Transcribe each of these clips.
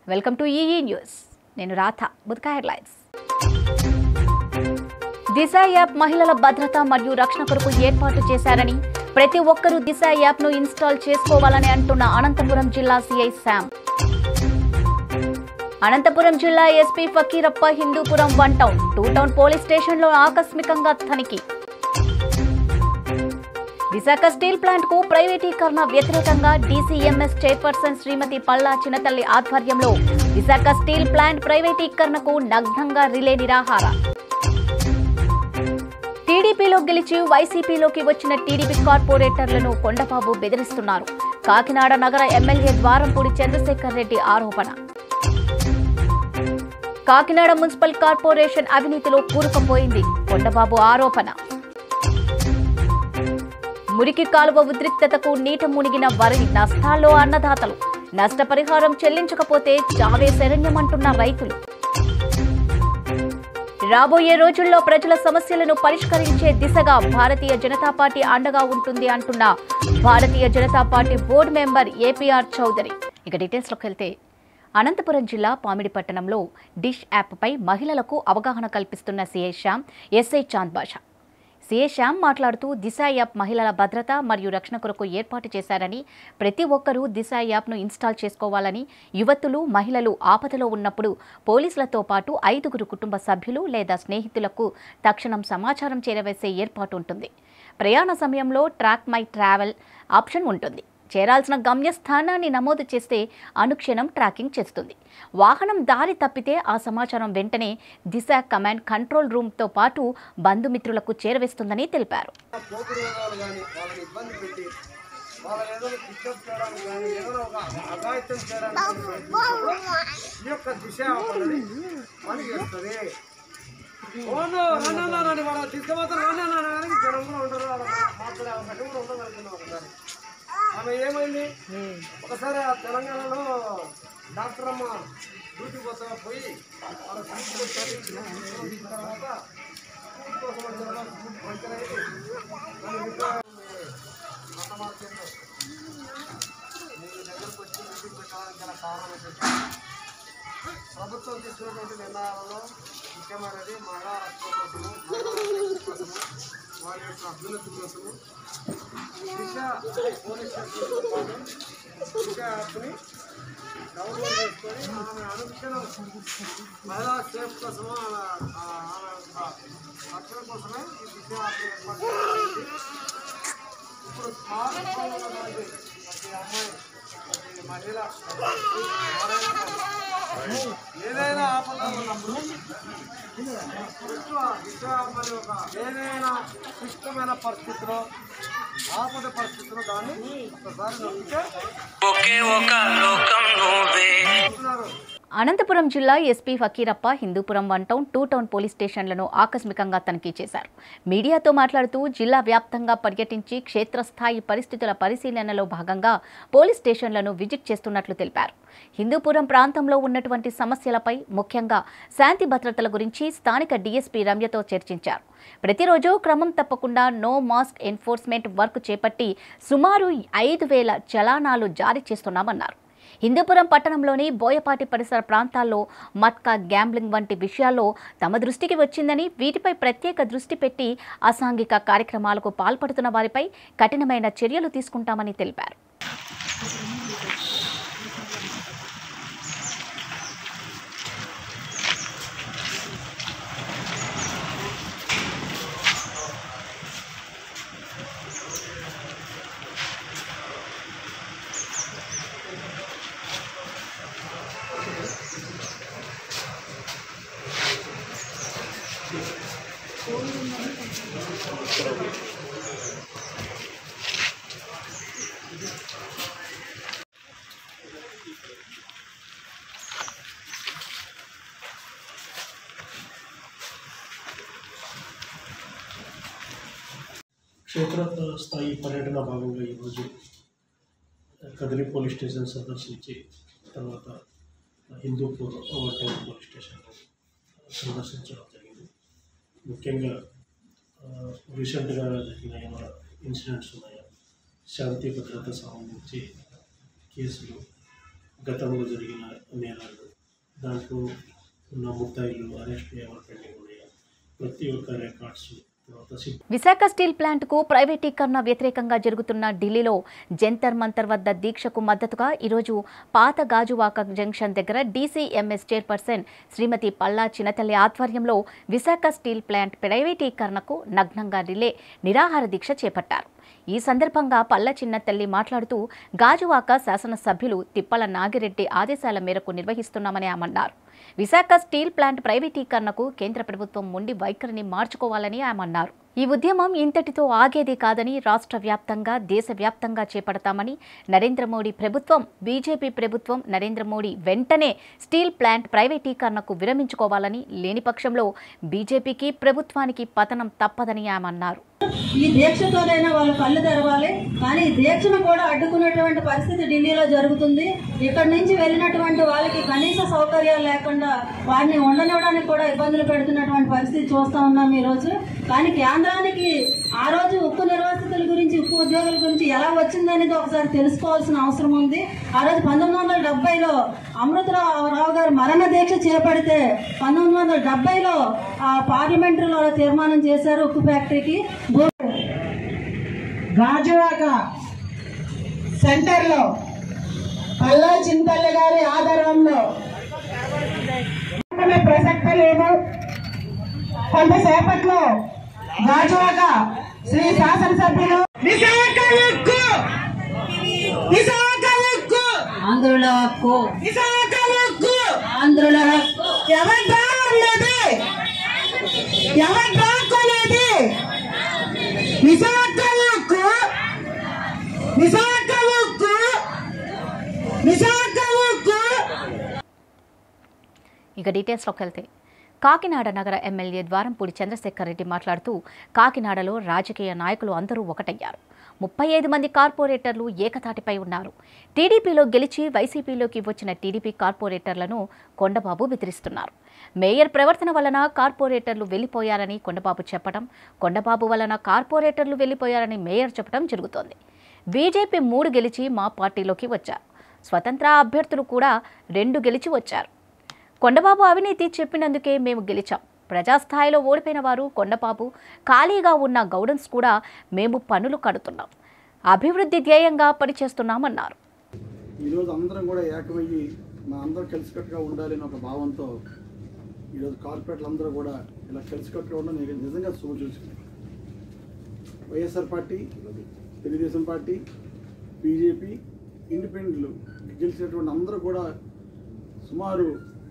welcome to ఈఈ news నేను Radha Budka headlines Disha app మహిళల భద్రత మరియు రక్షణ కొరకు ఏర్పాటు చేశారని ప్రతి ఒక్కరూ దిశ యాప్ను ఇన్స్టాల్ చేసుకోవాలని అంటున్న అనంతపురం జిల్లా సిఐ శామ్ అనంతపురం జిల్లా SP Fakirappa Hindupuram one town two town police స్టేషన్లో ఆకస్మికంగా తనిఖీ విశాఖ స్టీల్ ప్లాంట్ కు ప్రైవేటీకరణ వ్యతిరేకంగా డీసీఎంఎస్ చైర్పర్సన్ శ్రీమతి పల్లా చిన్నతల్లి ఆధ్వర్యంలో విశాఖ స్టీల్ ప్లాంట్ ప్రైవేటీకరణకు నగ్నంగా రిలే నిరాహార టీడీపీలో గెలిచి వైసీపీలోకి వచ్చిన టీడీపీ కార్పొరేటర్లను కొండబాబు బెదిరిస్తున్నారు కాకినాడ నగర ఎమ్మెల్యే ద్వారంపూడి చంద్రశేఖర్ రెడ్డి ఆరోపణ కాకినాడ మున్సిపల్ కార్పొరేషన్ అవినీతిలో కూరుకుపోయింది కొండబాబు ఆరోపణ మురికి కాలువ ఉద్రిక్తతకు నీట మునిగిన వరి నష్టాల్లో అన్నదాతలు నష్టపరిహారం చెల్లించకపోతే చావే శరణ్యమంటున్న రైతులు రాబోయే రోజుల్లో ప్రజల సమస్యలను పరిష్కరించే దిశగా భారతీయ జనతా పార్టీ అండగా ఉంటుంది అంటున్న Bharatiya Janata party board member APR Chowdary ఇక డీటెయిల్స్లోకి వెళ్తే అనంతపురం జిల్లా పామిడి పట్టణంలో డిష్ యాప్పై మహిళలకు అవగాహన కల్పిస్తున్న CI Shyam SI Chand Basha CA Shyam మాట్లాడుతూ దిశ యాప్ మహిళల భద్రత మరియు రక్షణ కొరకు ఏర్పాటు చేశారని ప్రతి ఒక్కరూ దిశ యాప్ను ఇన్స్టాల్ చేసుకోవాలని యువతులు మహిళలు ఆపదలో ఉన్నప్పుడు పోలీసులతో పాటు ఐదుగురు కుటుంబ సభ్యులు లేదా స్నేహితులకు తక్షణం సమాచారం చేరవేసే ఏర్పాటు ఉంటుంది ప్రయాణ సమయంలో ట్రాక్ మై ట్రావెల్ ఆప్షన్ ఉంటుంది చేరాల్సిన గమ్యస్థానాన్ని నమోదు చేస్తే అనుక్షణం ట్రాకింగ్ చేస్తుంది వాహనం దారి తప్పితే ఆ సమాచారం వెంటనే దిశ కమాండ్ కంట్రోల్ రూమ్తో పాటు బంధుమిత్రులకు చేరవేస్తుందని తెలిపారు పోతురు వాళ్ళు కానీ వాళ్ళని ఇబ్బంది పెట్టి వాళ్ళని ఏదో పికప్ చేయడానికి కానీ ఏదో ఒక అఘాయిత్యం చేయడానికి కానీ ప్రయత్నించినప్పుడు ఈ యొక్క దిశ అనేది పని చేస్తుంది ఓను రానన్నారని వాళ్ళ తీసుకుపోతారు రానన్నారని జనం కూడా ఉండరు వాళ్ళ మాట్లాడే అవకాశం కూడా ఉండదు అనుకున్నాం ఒకసారి ఆమె ఏమైంది ఒకసారి ఆ తెలంగాణలో డాక్టర్ అమ్మ డ్యూటీ కోసం పోయి వాళ్ళ తీసుకొచ్చారు తర్వాత ఫుడ్ కోసం అని చెప్పడం ఫుడ్ పంచర్ అయ్యి మన ఇంట్లో మత మార్కెట్లో మీ దగ్గరకు వచ్చి ఇంటికి పెట్టడానికి గల కారణం ఏంటంటే ప్రభుత్వం తీసుకున్నటువంటి నిర్ణయాలలో ముఖ్యమైనది మహిళా రక్షణ కోసము మహిళా రక్షణ కోసము వారి యొక్క అభ్యున్నతి కోసము దిశ పోలీస్ స్టేషన్తో పాటు దిశ యాప్ని డౌన్లోడ్ చేసుకొని ఆమె అనుక్షణం మహిళా సేఫ్ కోసము ఆమె ఆమె యొక్క రక్షణ కోసమే ఈ దిశ యాప్ని ఏర్పాటు చేయడం ఇప్పుడు స్మార్ట్ ఫోన్ ఉన్నటువంటి ప్రతి అమ్మాయి ప్రతి మహిళ ఎవరైనా కానీ ఏదైనా ఆపద ఉన్నప్పుడు ఎక్కువ దిశ మరి ఒక ఏదైనా క్లిష్టమైన పరిస్థితిలో ఆపద పరిస్థితిలో దాన్ని ఒకసారి నొక్కితే ఒకే ఒక లోకం నువ్వే చెప్తున్నారు అనంతపురం జిల్లా SP Fakirappa Hindupuram one town two town police స్టేషన్లను ఆకస్మికంగా తనిఖీ చేశారు మీడియాతో మాట్లాడుతూ జిల్లా వ్యాప్తంగా పర్యటించి క్షేత్రస్థాయి పరిస్థితుల పరిశీలనలో భాగంగా పోలీస్ స్టేషన్లను విజిట్ చేస్తున్నట్లు తెలిపారు హిందూపురం ప్రాంతంలో ఉన్నటువంటి సమస్యలపై ముఖ్యంగా శాంతి భద్రతల గురించి స్థానిక డీఎస్పీ రమ్యతో చర్చించారు ప్రతిరోజు క్రమం తప్పకుండా నో మాస్క్ ఎన్ఫోర్స్మెంట్ వర్క్ చేపట్టి సుమారు ఐదు వేల చలానాలు జారీ చేస్తున్నామన్నారు హిందూపురం పట్టణంలోని బోయపాటి పరిసర ప్రాంతాల్లో మత్కా గ్యాంబ్లింగ్ వంటి విషయాల్లో తమ దృష్టికి వచ్చిందని వీటిపై ప్రత్యేక దృష్టి పెట్టి అసాంఘిక కార్యక్రమాలకు పాల్పడుతున్న వారిపై కఠినమైన చర్యలు తీసుకుంటామని తెలిపారు క్షేత్ర స్థాయి పర్యటన భాగంగా ఈరోజు కదిరి పోలీస్ స్టేషన్ సందర్శించి తర్వాత Hindupur over town police station సందర్శించడం జరిగింది ముఖ్యంగా రీసెంట్గా జరిగిన ఏమైనా ఇన్సిడెంట్స్ ఉన్నాయా శాంతి భద్రత సంబంధించి కేసులు గతంలో జరిగిన నేరాలు దాంట్లో ఉన్న ముద్దాయిలు అరెస్ట్ ఎవరు పెండింగ్ ఉన్నాయో ప్రతి ఒక్క రికార్డ్స్ తర్వాత సిప్ విశాఖ స్టీల్ ప్లాంట్కు ప్రైవేటీకరణ వ్యతిరేకంగా జరుగుతున్న ఢిల్లీలో జంతర్ మంతర్ వద్ద దీక్షకు మద్దతుగా ఈరోజు పాత గాజువాక జంక్షన్ దగ్గర డీసీఎంఎస్ చైర్పర్సన్ శ్రీమతి పల్లా చినతల్లి ఆధ్వర్యంలో విశాఖ స్టీల్ ప్లాంట్ ప్రైవేటీకరణకు నగ్నంగా రిలే నిరాహార దీక్ష చేపట్టారు ఈ సందర్భంగా పల్ల చిన్నతల్లి మాట్లాడుతూ గాజువాక శాసనసభ్యులు తిప్పల నాగిరెడ్డి ఆదేశాల మేరకు నిర్వహిస్తున్నామని ఆమన్నారు విశాఖ స్టీల్ ప్లాంట్ ప్రైవేటీకరణకు కేంద్ర ప్రభుత్వం మొండి వైఖరిని మార్చుకోవాలని ఆమె అన్నారు ఈ ఉద్యమం ఇంతటితో ఆగేది కాదని రాష్ట్ర వ్యాప్తంగా దేశవ్యాప్తంగా చేపడతామని నరేంద్ర మోడీ ప్రభుత్వం బీజేపీ ప్రభుత్వం నరేంద్ర మోడీ వెంటనే స్టీల్ ప్లాంట్ ప్రైవేటీకరణకు విరమించుకోవాలని లేని పక్షంలో బీజేపీకి ప్రభుత్వానికి పతనం తప్పదని ఆమె అన్నారు ఈ దీక్షతోనైనా వాళ్ళు కళ్ళు తెరవాలి కానీ ఈ దీక్షను కూడా అడ్డుకున్నటువంటి పరిస్థితి ఢిల్లీలో జరుగుతుంది ఇక్కడ నుంచి వెళ్ళినటువంటి వాళ్ళకి కనీస సౌకర్యాలు లేకుండా వారిని ఉండనివ్వడానికి కూడా ఇబ్బందులు పెడుతున్నటువంటి పరిస్థితి చూస్తా ఉన్నాం ఈ రోజు కానీ కేంద్రానికి ఆ రోజు ఉక్కు నిర్వాసితుల గురించి ఉక్కు ఉద్యోగుల గురించి ఎలా వచ్చిందనేది ఒకసారి తెలుసుకోవాల్సిన అవసరం ఉంది ఆ రోజు పంతొమ్మిది వందల డెబ్బైలో అమృతరావు రావు గారు మరణ దీక్ష చేపడితే పంతొమ్మిది వందల డెబ్బైలో ఆ పార్లమెంటరీలో తీర్మానం చేశారు ఉక్కు ఫ్యాక్టరీకి భూ- గాజువాక సెంటర్లో పల్లా చింతల్లి గారి ఆధారంలో ఆమె ప్రసక్తి లేదు కొంతసేపట్లో గాజువాక శ్రీ శాసనసభ్యులు విశాఖ ఉక్కు విశాఖ ఉక్కు ఆంధ్రుల హక్కు విశాఖ ఉక్కు ఆంధ్రుల హక్కు ఎవరి ఉన్నది ఎవరి దాక్కునేది విశాఖ ఉక్కు విశాఖ ఉక్కు విశాఖ ఉక్కు ఇక డీటెయిల్స్లోకి వెళ్తే కాకినాడ నగర ఎమ్మెల్యే ద్వారంపూడి చంద్రశేఖర్ రెడ్డి మాట్లాడుతూ కాకినాడలో రాజకీయ నాయకులు అందరూ ఒకటయ్యారు ముప్పై ఐదు మంది కార్పొరేటర్లు ఏకతాటిపై ఉన్నారు టీడీపీలో గెలిచి వైసీపీలోకి వచ్చిన టీడీపీ కార్పొరేటర్లను కొండబాబు బెదిరిస్తున్నారు మేయర్ ప్రవర్తన వలన కార్పొరేటర్లు వెళ్లిపోయారని కొండబాబు చెప్పడం కొండబాబు వలన కార్పొరేటర్లు వెళ్లిపోయారని మేయర్ చెప్పడం జరుగుతోంది బీజేపీ మూడు గెలిచి మా పార్టీలోకి వచ్చారు స్వతంత్ర అభ్యర్థులు కూడా రెండు గెలిచి వచ్చారు కొండబాబు అవినీతి చెప్పినందుకే మేము గెలిచాం ప్రజాస్థాయిలో ఓడిపోయిన వారు కొండబాబు ఖాళీగా ఉన్న గౌడన్స్ కూడా మేము పనులు కడుతున్నాం అభివృద్ధి ధ్యేయంగా పనిచేస్తున్నామన్నారు ఈరోజు అందరం కూడా ఏకమయ్యి మా అందరం కలిసికట్టుగా ఉండాలని ఒక భావంతో ఈరోజు కార్పొరేట్లు అందరూ కూడా ఇలా కలిసికట్టుగా ఉండడం నేను నిజంగా చూసుకున్నాను YSR party Telugudesam party BJP ఇండిపెండెంట్లు గెలిచినటువంటి అందరూ కూడా సుమారు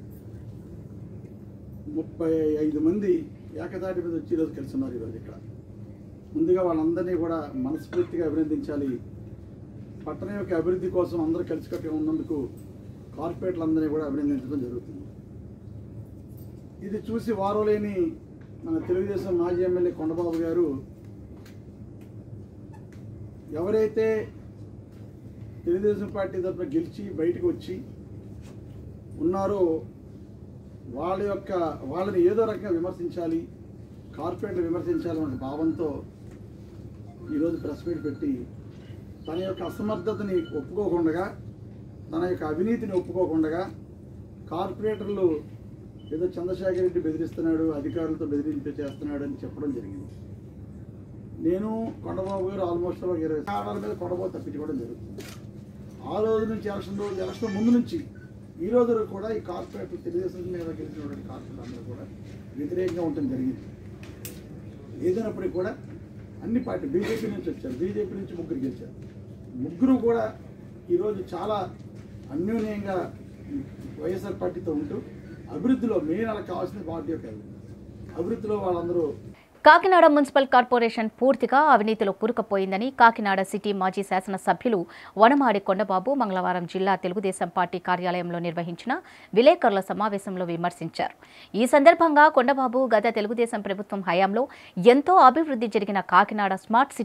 ముప్పై ఐదు మంది ఏకతాటి మీద వచ్చి ఈరోజు కలిసి ఉన్నారు ఈరోజు ఇక్కడ ముందుగా వాళ్ళందరినీ కూడా మనస్ఫూర్తిగా అభినందించాలి పట్టణం యొక్క అభివృద్ధి కోసం అందరూ కలిసికట్టుగా ఉన్నందుకు కార్పొరేట్లందరినీ కూడా అభినందించడం జరుగుతుంది ఇది చూసి వారోలేని మన తెలుగుదేశం మాజీ ఎమ్మెల్యే కొండబాబు గారు ఎవరైతే తెలుగుదేశం పార్టీ తరఫున గెలిచి బయటకు వచ్చి ఉన్నారో వాళ్ళ యొక్క వాళ్ళని ఏదో రకంగా విమర్శించాలి కార్పొరేట్లు విమర్శించాలి అనే భావంతో ఈరోజు ప్రెస్ మీట్ పెట్టి తన యొక్క అసమర్థతని ఒప్పుకోకుండా తన యొక్క అవినీతిని ఒప్పుకోకుండా కార్పొరేటర్లు ఏదో చంద్రశేఖర్ రెడ్డి బెదిరిస్తున్నాడు అధికారులతో బెదిరింపు చేస్తున్నాడు అని చెప్పడం జరిగింది నేను కొండబాబు గారు ఆల్మోస్ట్ ఒక ఇరవై స్థానాల మీద కొండబాబు తప్పించుకోవడం జరుగుతుంది ఆ రోజు నుంచి ఎలక్షన్ రోజు ఎలక్షన్ ముందు నుంచి ఈ రోజు వరకు కూడా ఈ కార్పొరేటర్ తెలుగుదేశం మీద గెలిచినటువంటి కార్పొరేటర్ అందరూ కూడా వ్యతిరేకంగా ఉండటం జరిగింది ఏదైనప్పటికీ కూడా అన్ని పార్టీ బీజేపీ నుంచి వచ్చారు బీజేపీ నుంచి ముగ్గురు గెలిచారు ముగ్గురు కూడా ఈరోజు చాలా అన్యోన్యంగా వైఎస్ఆర్ పార్టీతో ఉంటూ అభివృద్ధిలో మెయిన్ వాళ్ళకి కావాల్సింది పార్టీ యొక్క అభివృద్ధి అభివృద్ధిలో వాళ్ళందరూ కాకినాడ మున్సిపల్ కార్పొరేషన్ పూర్తిగా అవినీతిలో కూరుకుపోయిందని కాకినాడ సిటీ మాజీ శాసనసభ్యులు వనమాడి కొండబాబు మంగళవారం జిల్లా తెలుగుదేశం పార్టీ కార్యాలయంలో నిర్వహించిన విలేకరుల సమావేశంలో విమర్శించారు ఈ సందర్భంగా కొండబాబు గత తెలుగుదేశం ప్రభుత్వం హయాంలో ఎంతో అభివృద్ధి జరిగిన కాకినాడ స్మార్ట్ సిటీ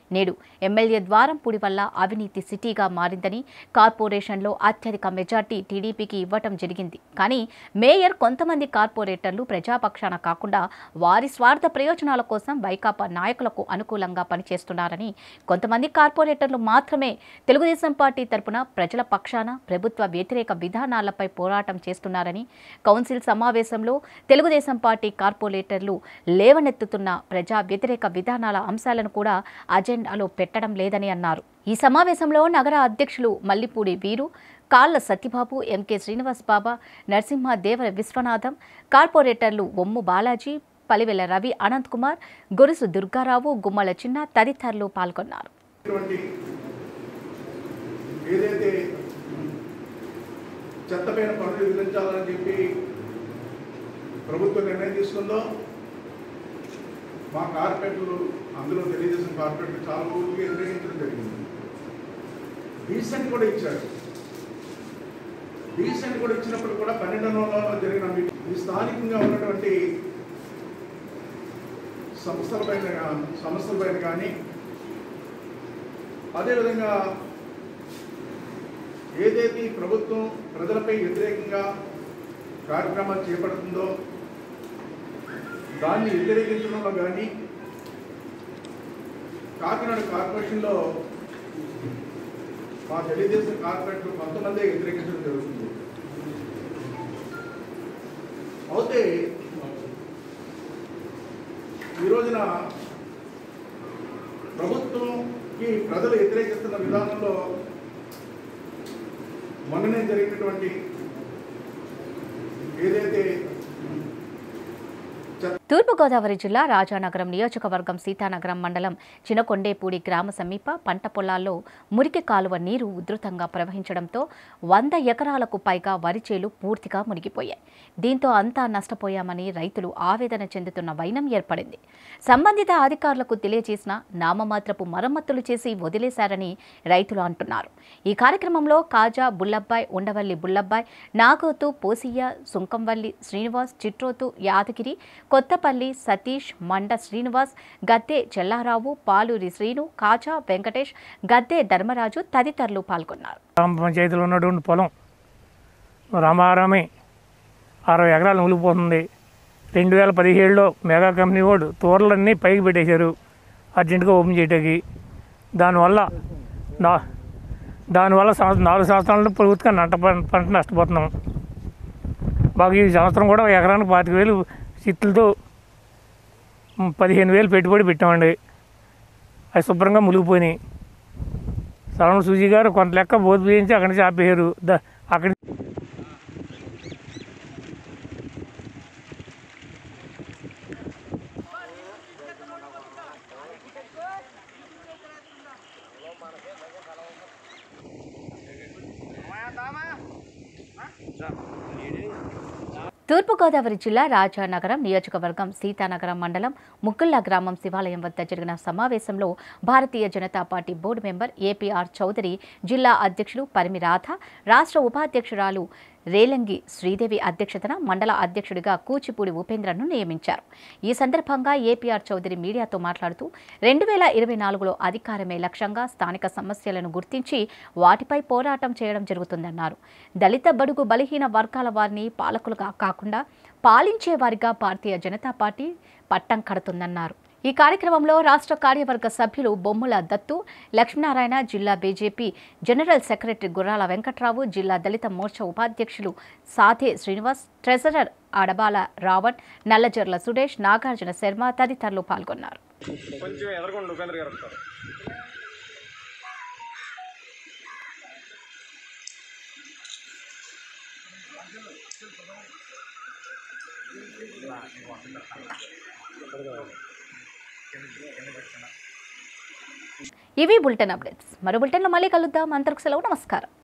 నేడు ఎమ్మెల్యే ద్వారంపూడి వల్ల అవినీతి సిటీగా మారిందని కార్పొరేషన్లో అత్యధిక మెజార్టీ టీడీపీకి ఇవ్వటం జరిగింది కానీ మేయర్ కొంతమంది కార్పొరేటర్లు ప్రజాపక్షాన కాకుండా వారి స్వార్థ ప్రయోజనాల కోసం వైకాపా నాయకులకు అనుకూలంగా పనిచేస్తున్నారని కొంతమంది కార్పొరేటర్లు మాత్రమే తెలుగుదేశం పార్టీ తరపున ప్రజల పక్షాన ప్రభుత్వ వ్యతిరేక విధానాలపై పోరాటం చేస్తున్నారని కౌన్సిల్ సమావేశంలో తెలుగుదేశం పార్టీ కార్పొరేటర్లు లేవనెత్తుతున్న ప్రజా వ్యతిరేక విధానాల అంశాలను కూడా అజెండాలో పెట్టడం లేదని అన్నారు ఈ సమావేశంలో నగర అధ్యక్షులు మల్లిపూడి వీరు కాళ్ల సత్యబాబు ఎంకే శ్రీనివాస్ బాబా నరసింహ దేవర విశ్వనాథం కార్పొరేటర్లు ఒమ్ము బాలాజీ పలివెల రవి అనంత్ కుమార్ గొరుసు దుర్గారావు గుమ్మల చిన్న తదితరులు పాల్గొన్నారు ఇటువంటి ఏదైతే చెత్తపైన పనులు విధించాలని చెప్పి ప్రభుత్వం నిర్ణయం తీసుకుందో మా కార్పొరేటర్లు అందులో తెలుగుదేశం కార్పొరేటర్లు చాలా ఊరికి వ్యతిరేకించడం జరిగింది డీసెంట్ కూడా ఇచ్చారు డీసెంట్ కూడా ఇచ్చినప్పుడు కూడా పన్నెండు వందల జరిగిన మీటింగ్ ఈ స్థానికంగా ఉన్నటువంటి సంస్థలపైన గా- సంస్థలపైన కానీ అదేవిధంగా ఏదైతే ఈ ప్రభుత్వం ప్రజలపై వ్యతిరేకంగా కార్యక్రమాలు చేపడుతుందో దాన్ని వ్యతిరేకించడంలో కానీ కాకినాడ కార్పొరేషన్లో మా తెలుగుదేశం కార్పొరేటర్ కొంతమందే వ్యతిరేకించడం జరుగుతుంది అయితే ఈ రోజున ప్రభుత్వంకి ప్రజలు వ్యతిరేకిస్తున్న విధానంలో మొన్ననే జరిగినటువంటి ఏదైతే తూర్పుగోదావరి జిల్లా రాజానగరం నియోజకవర్గం సీతానగరం మండలం చినకొండేపూడి గ్రామ సమీప పంట పొలాల్లో మురికి కాలువ నీరు ఉధృతంగా ప్రవహించడంతో వంద ఎకరాలకు పైగా వరి చేలు పూర్తిగా మునిగిపోయాయి దీంతో అంతా నష్టపోయామని రైతులు ఆవేదన చెందుతున్న వైనం ఏర్పడింది సంబంధిత అధికారులకు తెలియజేసిన నామమాత్రపు మరమ్మతులు చేసి వదిలేశారని రైతులు అంటున్నారు ఈ కార్యక్రమంలో కాజా బుల్లబ్బాయ్ ఉండవల్లి బుల్లబ్బాయ్ నాగోతు పోసియ్య సుంకంవల్లి శ్రీనివాస్ చిట్రోతు యాదగిరి కొత్తపల్లి సతీష్ మండ శ్రీనివాస్ గద్దె చెల్లారావు పాలూరి శ్రీను కాజా వెంకటేష్ గద్దె ధర్మరాజు తదితరులు పాల్గొన్నారు గ్రామ పంచాయతీలో ఉన్నటువంటి పొలం రామారామే అరవై ఎకరాలు మునిగిపోతుంది రెండు వేల పదిహేడులో మెగా కంపెనీ వాడు తోరలన్నీ పైకి పెట్టేశారు అర్జెంటుగా ఓపెన్ చేయటానికి దానివల్ల నా దానివల్ల సంవత్సరం నాలుగు సంవత్సరాలు ప్రభుత్వం నట్ట పం- పంట నష్టపోతున్నాం బాగా ఈ సంవత్సరం కూడా ఎకరానికి పాతిక వేలు చిత్తులతో మ్, పదిహేను వేలు పెట్టుబడి పెట్టామండి అవి శుభ్రంగా మునిగిపోయినాయి సరవణ సూజీ గారు కొంత లెక్క బోధ చేయించి అక్కడి నుంచి ఆపేశారు ద అక్కడి తూర్పుగోదావరి జిల్లా రాజానగరం నియోజకవర్గం సీతానగరం మండలం ముక్కుల్లా గ్రామం శివాలయం వద్ద జరిగిన సమావేశంలో Bharatiya Janata party board member APR Chowdary జిల్లా అధ్యక్షులు పరిమి రాధ రాష్ట్ర ఉపాధ్యక్షురాలు రేలంగి శ్రీదేవి అధ్యక్షతన మండల అధ్యక్షుడిగా కూచిపూడి ఉపేంద్రను నియమించారు ఈ సందర్భంగా ఏపీఆర్ చౌదరి మీడియాతో మాట్లాడుతూ రెండు వేల ఇరవై నాలుగులో అధికారమే లక్ష్యంగా స్థానిక సమస్యలను గుర్తించి వాటిపై పోరాటం చేయడం జరుగుతుందన్నారు దళిత బడుగు బలహీన వర్గాల వారిని పాలకులుగా కాకుండా పాలించే వారిగా భారతీయ జనతా పార్టీ పట్టం కడుతుందన్నారు ఈ కార్యక్రమంలో రాష్ట్ర కార్యవర్గ సభ్యులు బొమ్ముల దత్తు లక్ష్మీనారాయణ జిల్లా బీజేపీ జనరల్ సెక్రటరీ గుర్రాల వెంకట్రావు జిల్లా దళిత మోర్చా ఉపాధ్యక్షులు సాధే శ్రీనివాస్ ట్రెజరర్ ఆడబాల రావణ్ నల్లజర్ల సురేష్ నాగార్జున శర్మ తదితరులు పాల్గొన్నారు ఇవి బులెటిన్ అప్డేట్స్ మరో బులెటిన్లో మళ్ళీ కలుద్దాం అంతకు సెలవు నమస్కారం